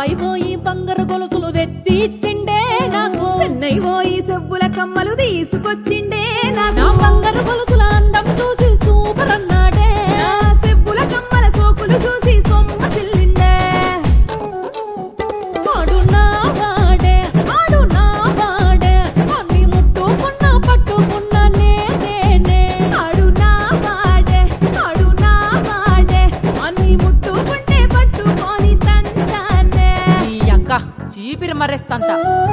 బాంబాయి పోయి బంగారు గొలుసులు తెచ్చి ఇచ్చిండే నాకు చెన్నై పోయి సెవ్వుల కమ్మలు తీసుకొచ్చిండే నా నాకు బంగారు గొలుసుల అందం చూసి సూపర్ అన్నాడే నా సెవ్వుల కమ్మల సోకులు చూసి సొమ్మసిల్లిండే ఆడు నా వాడే ఆడు నా వాడే అన్ని ముట్టుకున్నా పట్టుకున్నా నేనే ఆడు నా వాడే ఆడు నా వాడే అన్ని ముట్టుకుంటే పట్టుకొని తంతానే ఈ అక్క చీపిరి మరేస్తంత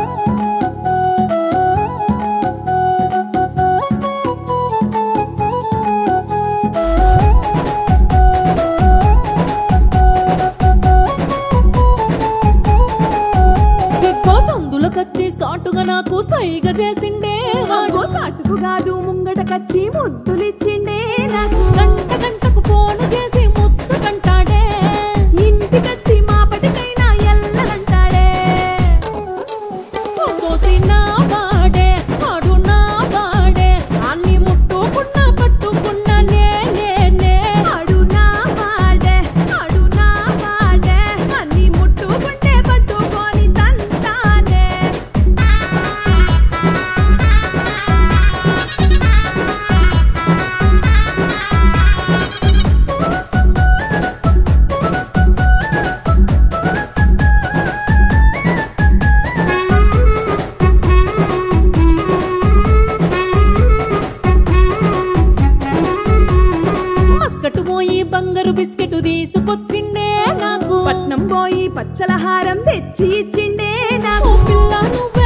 ఎక్కువ సందులకొచ్చి సాటుగా నాకు సైగ చేసిండే వాడు వాడు సాటుకు కాదు ముంగటకచ్చి ముద్దులిచ్చిండే నాకు గంట గంటకు ఫోన్ చేసి ముచ్చటంటాడే ఇంటికచ్చి మాపటికైనా ఎల్లనంటాడే సోసి నా వాడే ఆడు నా వాడే అన్ని ముట్టుకున్నా పట్టుకున్నా నేనే ఆడు నా వాడే ఆడు నా వాడే అన్ని ముట్టుకుంటే పట్టుకొని తంతానే మస్కట్ పోయి బంగారు బిస్కెట్ తీసుకొచ్చిండే నాకు పట్నం పోయి పచ్చల హారం తెచ్చి ఇచ్చిండే ఓ నాకు పిల్ల నువ్వు